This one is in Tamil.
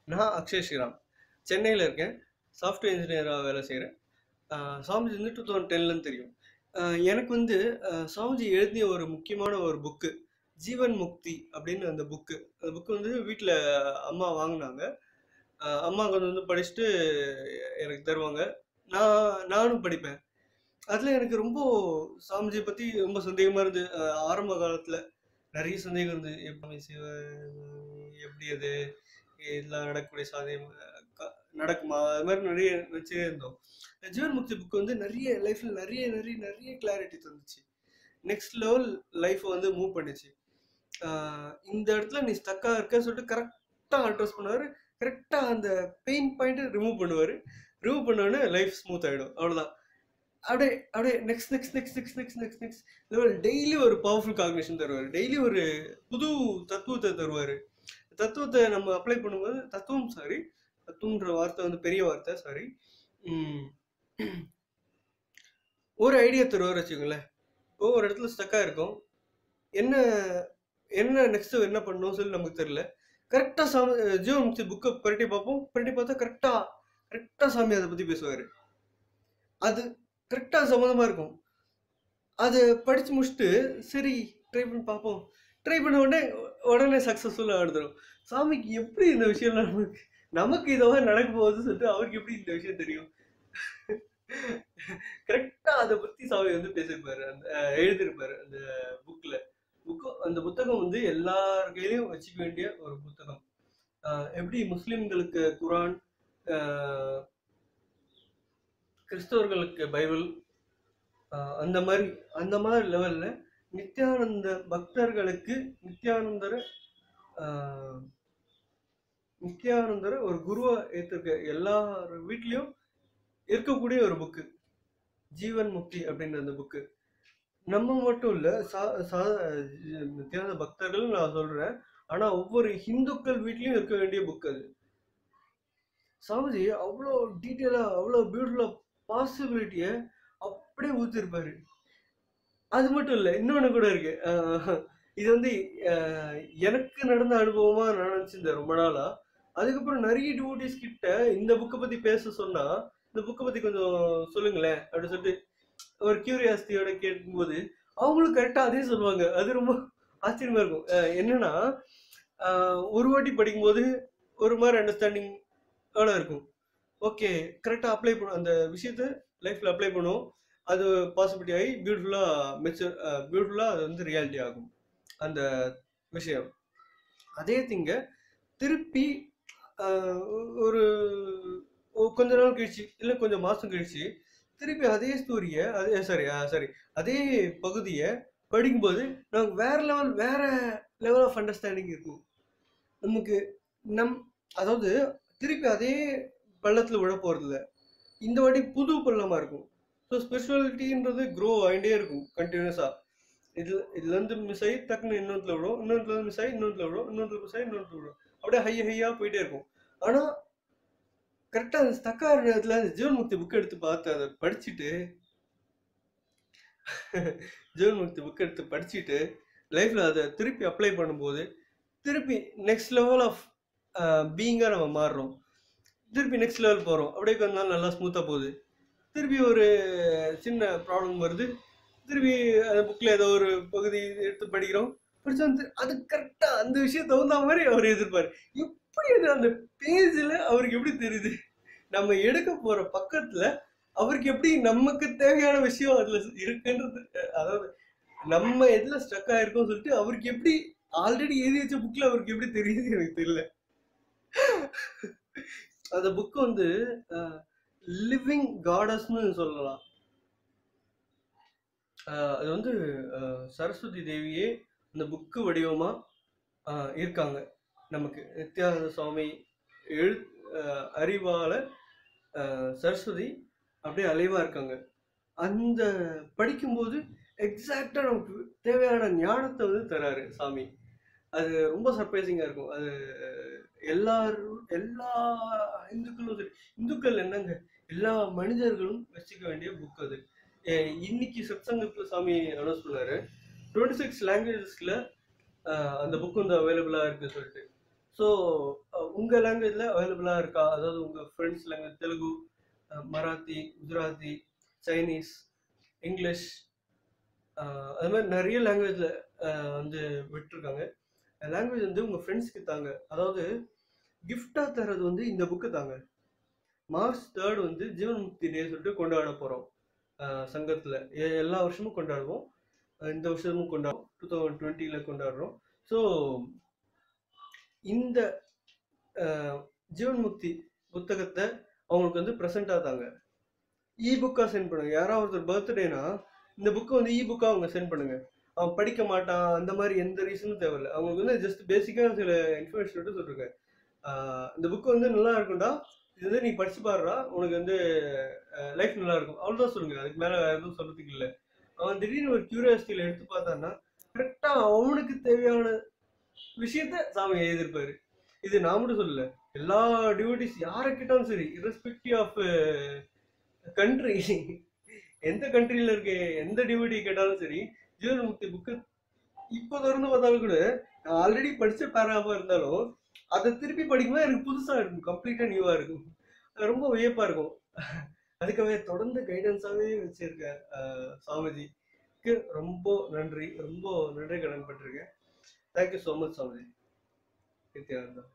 நான் அக்ஷய் ஸ்ரீராம் சென்னையில் இருக்கேன் சாஃப்ட்வேர் இன்ஜினியராக வேலை செய்கிறேன் சாமிஜி வந்து டூ தௌசண்ட் டென்லேருந்து தெரியும் ஆஹ் எனக்கு வந்து ஆஹ் சாமிஜி எழுதிய ஒரு முக்கியமான ஒரு புக்கு ஜீவன் முக்தி அப்படின்னு அந்த புக்கு அந்த புக்கு வந்து வீட்டில் அம்மா வாங்கினாங்க ஆஹ் அம்மா கொஞ்சம் வந்து படிச்சுட்டு எனக்கு தருவாங்க நான் நானும் படிப்பேன் அதில் எனக்கு ரொம்ப சாமிஜியை பற்றி ரொம்ப சந்தேகமாக இருந்து ஆஹ் ஆரம்ப காலத்தில் நிறைய சந்தேகம் இருந்து எப்படி சிவ எப்படி அது இதெல்லாம் நடக்கக்கூடிய சாத்தியம் க- நடக்குமா அது மாதிரி நிறைய வச்சே இருந்தோம் ஜீவன் முக்தி புக் வந்து நிறைய லைஃப்ல நிறைய நிறைய நிறைய கிளாரிட்டி தந்துச்சு நெக்ஸ்ட் லெவல் லைஃப்பை வந்து மூவ் பண்ணுச்சு ஆஹ் இந்த இடத்துல நீ ஸ்டக்கா இருக்க சொல்லிட்டு கரெக்டாக அட்ரஸ் பண்ணுவார் கரெக்டாக அந்த பெயின் பாயிண்ட்டை ரிமூவ் பண்ணுவார் ரிமூவ் பண்ணோடனே லைஃப் ஸ்மூத் ஆகிடும் அவ்வளோதான் அப்படியே அப்படியே next next next next next next next level daily ஒரு பவர்ஃபுல் காக்னிஷன் தருவார் டெய்லி ஒரு புது தத்துவத்தை தருவார் தத்துவத்தை நம்ம அப்ளை பண்ணும்போது தத்துவம் சாரி தத்துவம்ன்ற வார்த்தை வந்து பெரிய வார்த்தை சாரி ஒரு ஐடியா தருவார் வச்சுக்கோங்களேன் இப்போ ஒரு இடத்துல ஸ்டக்காக இருக்கும் என்ன என்ன நெக்ஸ்ட் என்ன பண்ணணும் சொல்லி நமக்கு தெரியல கரெக்டாக சாமி ஜீவன் முக்தி புக்கை பரட்டி பார்ப்போம் பரட்டி பார்த்தா கரெக்டாக கரெக்டாக சாமி அதை பற்றி பேசுவார் அது கரெக்டாக சம்மந்தமாக இருக்கும் அது படித்து முடிச்சுட்டு சரி ட்ரை பண்ணி பார்ப்போம் ட்ரை பண்ண உடனே உடனே சக்ஸஸ்ஃபுல்லாக எடுத்துரும் சாமிக்கு எப்படி இந்த விஷயம்லாம் நமக்கு நமக்கு இதெல்லாம் நடக்க போகுதுன்னு சொல்லிட்டு அவருக்கு எப்படி இந்த விஷயம் தெரியும் கரெக்டாக அதை பற்றி சாமி வந்து பேசியிருப்பாரு அந்த அஹ், எழுதியிருப்பாரு அந்த புக்கில் புக்கு அந்த புத்தகம் வந்து எல்லார் கையிலையும் வச்சுக்க வேண்டிய ஒரு புத்தகம் அஹ், எப்படி முஸ்லிம்களுக்கு குரான் அஹ், கிறிஸ்தவர்களுக்கு பைபிள் ஆஹ் அந்த மாதிரி அந்த மாதிரி லெவல்ல நித்யானந்த பக்தர்களுக்கு நித்யானந்தரை ஆஹ் நித்யானந்தரை ஒரு குருவா ஏத்திருக்க எல்லார் வீட்லயும் இருக்கக்கூடிய ஒரு புக்கு ஜீவன் முக்தி அப்படின்ற அந்த புக்கு நம்ம மட்டும் இல்ல சா சா நித்யானந்த பக்தர்கள் நான் சொல்றேன் ஆனா ஒவ்வொரு இந்துக்கள் வீட்லயும் இருக்க வேண்டிய புக் அது சாமிஜி அவ்வளோ டீட்டெயிலா அவ்வளோ பியூட்டிஃபுல்லா பாசிபிலிட்டியை அப்படியே ஊத்திருப்பாரு அது மட்டும் இல்லை இன்னொன்று கூட இருக்கு ஆஹ் இது வந்து ஆஹ் எனக்கு நடந்த அனுபவமா நான் நினைச்சிருந்தேன் ரொம்ப நாளா அதுக்கப்புறம் நிறைய டிவோட்டிஸ் கிட்ட இந்த புக்கை பத்தி பேச சொன்னா இந்த புக்கை பத்தி கொஞ்சம் சொல்லுங்களேன் அப்படின்னு சொல்லிட்டு ஒரு கியூரியாசிட்டியோட கேட்கும்போது அவங்களும் கரெக்டா அதே சொல்லுவாங்க அது ரொம்ப ஆச்சரியமா இருக்கும் ஆஹ் என்னன்னா ஆஹ் ஒரு வாட்டி படிக்கும்போது ஒரு மாதிரி அண்டர்ஸ்டாண்டிங் இருக்கும் ஓகே கரெக்டாக அப்ளை பண்ணும் அந்த விஷயத்த லைஃப்பில் அப்ளை பண்ணுவோம் அது பாசிபிலிட்டி ஆகி பியூட்டிஃபுல்லாக மெச்சூர் பியூட்டிஃபுல்லாக அது வந்து ரியாலிட்டி ஆகும் அந்த விஷயம் அதே திங்க திருப்பி ஆஹ் ஒரு ஒ- கொஞ்ச நாள் கழிச்சு இல்லை கொஞ்சம் மாதம் கழிச்சு திருப்பி அதே ஸ்டோரியை அதே சாரி சாரி அதே பகுதியை படிக்கும்போது நமக்கு வேற லெவல் வேற லெவல் ஆஃப் அண்டர்ஸ்டாண்டிங் இருக்கும் நமக்கு நம் அதாவது திருப்பி அதே பள்ளத்தில் விழ போகிறதில்ல இந்த வாட்டி புது பள்ளமாக இருக்கும் ஸோ ஸ்பிரிச்சுவாலிட்டின்றது க்ரோ ஆகிட்டே இருக்கும் கண்டினியூஸாக இதில் இதுலேருந்து மிஸ் ஆகி டக்குன்னு இன்னொருத்துல விடும் இன்னொருத்துல மிஸ் ஆகி இன்னொருத்துல விடும் இன்னொருத்துல மிஸ் ஆகி இன்னொருத்துல விடும் அப்படியே ஹை ஹையாக போயிட்டே இருக்கும் ஆனால் கரெக்டாக அந்த ஸ்டக்கார நேரத்தில் அந்த ஜீவன் முக்தி புக் எடுத்து பார்த்து அதை படிச்சுட்டு ஜீவன் முக்தி புக் எடுத்து படிச்சுட்டு லைஃப்பில் அதை திருப்பி அப்ளை பண்ணும்போது திருப்பி நெக்ஸ்ட் லெவல் ஆஃப் பீயிங்காக நம்ம மாறுறோம் திருப்பி நெக்ஸ்ட் லெவல் போகிறோம் அப்படியே கொஞ்ச நாள் நல்லா ஸ்மூத்தாக போகுது திருப்பி ஒரு சின்ன ப்ராப்ளம் வருது திருப்பி அந்த புக்கில் ஏதோ ஒரு பகுதி எடுத்து படிக்கிறோம் படிச்சா வந்து அது கரெக்டாக அந்த விஷயம் தகுந்த மாதிரி அவர் எதிர்ப்பார் எப்படி அது அந்த பேஜில் அவருக்கு எப்படி தெரியுது நம்ம எடுக்க போகிற பக்கத்தில் அவருக்கு எப்படி நமக்கு தேவையான விஷயம் அதில் இருக்குன்றது அதாவது நம்ம எதில் ஸ்ட்ரக் ஆயிருக்கோம் சொல்லிட்டு அவருக்கு எப்படி ஆல்ரெடி எழுதி வச்ச புக்கில் அவருக்கு எப்படி தெரியுது எனக்கு தெரியல அந்த புக் வந்து லிவிங் காடஸ்னு சொல்லலாம் ஆஹ் அது வந்து ஆஹ் சரஸ்வதி தேவியே அந்த புக்கு வடிவமா ஆஹ் இருக்காங்க நமக்கு நித்யானந்த சுவாமி எழு ஆஹ் அறிவால ஆஹ் சரஸ்வதி அப்படியே அலைவா இருக்காங்க அந்த படிக்கும்போது எக்ஸாக்டா நமக்கு தேவையான ஞானத்தை வந்து தராரு சாமி அது ரொம்ப சர்ப்ரைசிங்கா இருக்கும் அது எல்லாரும் எல்லா இந்துக்களும் சரி இந்துக்கள் என்னங்க எல்லா மனிதர்களும் வச்சுக்க வேண்டிய புக் அது அஹ் இன்னைக்கு சத்சங்கத்தில் சாமி அனௌன்ஸ் பண்ணாரு டுவெண்ட்டி சிக்ஸ் லாங்குவேஜஸ்ல அந்த புக் வந்து அவைலபிளா இருக்கு சொல்லிட்டு ஸோ உங்கள் லாங்குவேஜில் அவைலபிளாக இருக்கா அதாவது உங்கள் ஃப்ரெண்ட்ஸ் லாங்குவேஜ் தெலுங்கு அஹ், மராத்தி குஜராத்தி சைனீஸ் இங்கிலீஷ் அஹ், அது மாதிரி நிறைய லாங்குவேஜில் வந்து விட்டுருக்காங்க லாங்குவேஜ் வந்து உங்கள் ஃப்ரெண்ட்ஸ்க்கு தாங்க அதாவது கிஃப்டாக தர்றது வந்து இந்த புக்கு தாங்க மார்ச் தேர்ட் வந்து ஜீவன் முக்தி டே சொல்லிட்டு கொண்டாட போகிறோம் சங்கத்தில் எல்லா வருஷமும் கொண்டாடுவோம் அஹ் இந்த வருஷமும் கொண்டாடுவோம் டூ தௌசண்ட் டுவெண்ட்டியில் கொண்டாடுறோம் ஸோ இந்த அஹ், ஜீவன் முக்தி புத்தகத்தை அவங்களுக்கு வந்து ப்ரெசென்ட்டாக தாங்க இ புக்காக சென்ட் பண்ணுங்க யாராவது ஒருத்தர் பர்த்டேனா இந்த புக்கை வந்து இ புக்காக அவங்க சென்ட் பண்ணுங்க அவன் படிக்க மாட்டான் அந்த மாதிரி எந்த ரீசனும் தேவையில்லை அவங்களுக்கு வந்து ஜஸ்ட் பேசிக்காக சில இன்ஃபர்மேஷன் மட்டும் சொல்லிருக்கேன் ஆஹ் இந்த புக்கு வந்து நல்லா இருக்கும்டா இது வந்து நீ படிச்சு பாருடா உனக்கு வந்து லைஃப் நல்லா இருக்கும் அவ்வளோதான் சொல்லுங்க அதுக்கு மேலே வேற எதுவும் சொல்றதுக்கு இல்லை அவன் திடீர்னு ஒரு கியூரியாசிட்டியில் எடுத்து பார்த்தான்னா கரெக்டாக அவனுக்கு தேவையான விஷயத்த சாமி எழுதியிருப்பாரு இது நான் மட்டும் சொல்லல எல்லா டியூட்டிஸ் யாரை கேட்டாலும் சரி irrespective ஆஃப் கண்ட்ரி எந்த கண்ட்ரியில் இருக்க எந்த டியூட்டி கேட்டாலும் சரி ஜீவன்முக்தி புக்கு இப்போ திறந்து பார்த்தாலும் கூட நான் ஆல்ரெடி படிச்ச பேராஃபாக இருந்தாலும் அதை திருப்பி படிக்கும்போது எனக்கு புதுசாக இருக்கும் கம்ப்ளீட்டாக நியூவாக இருக்கும் அது ரொம்ப வியப்பாக இருக்கும் அதுக்காகவே தொடர்ந்து கைடன்ஸாகவே வச்சிருக்க அஹ், சாமிஜிக்கு ரொம்ப நன்றி ரொம்ப நன்றி கடன் பட்டிருக்கேன் thank you so much Swamiji Nithyananda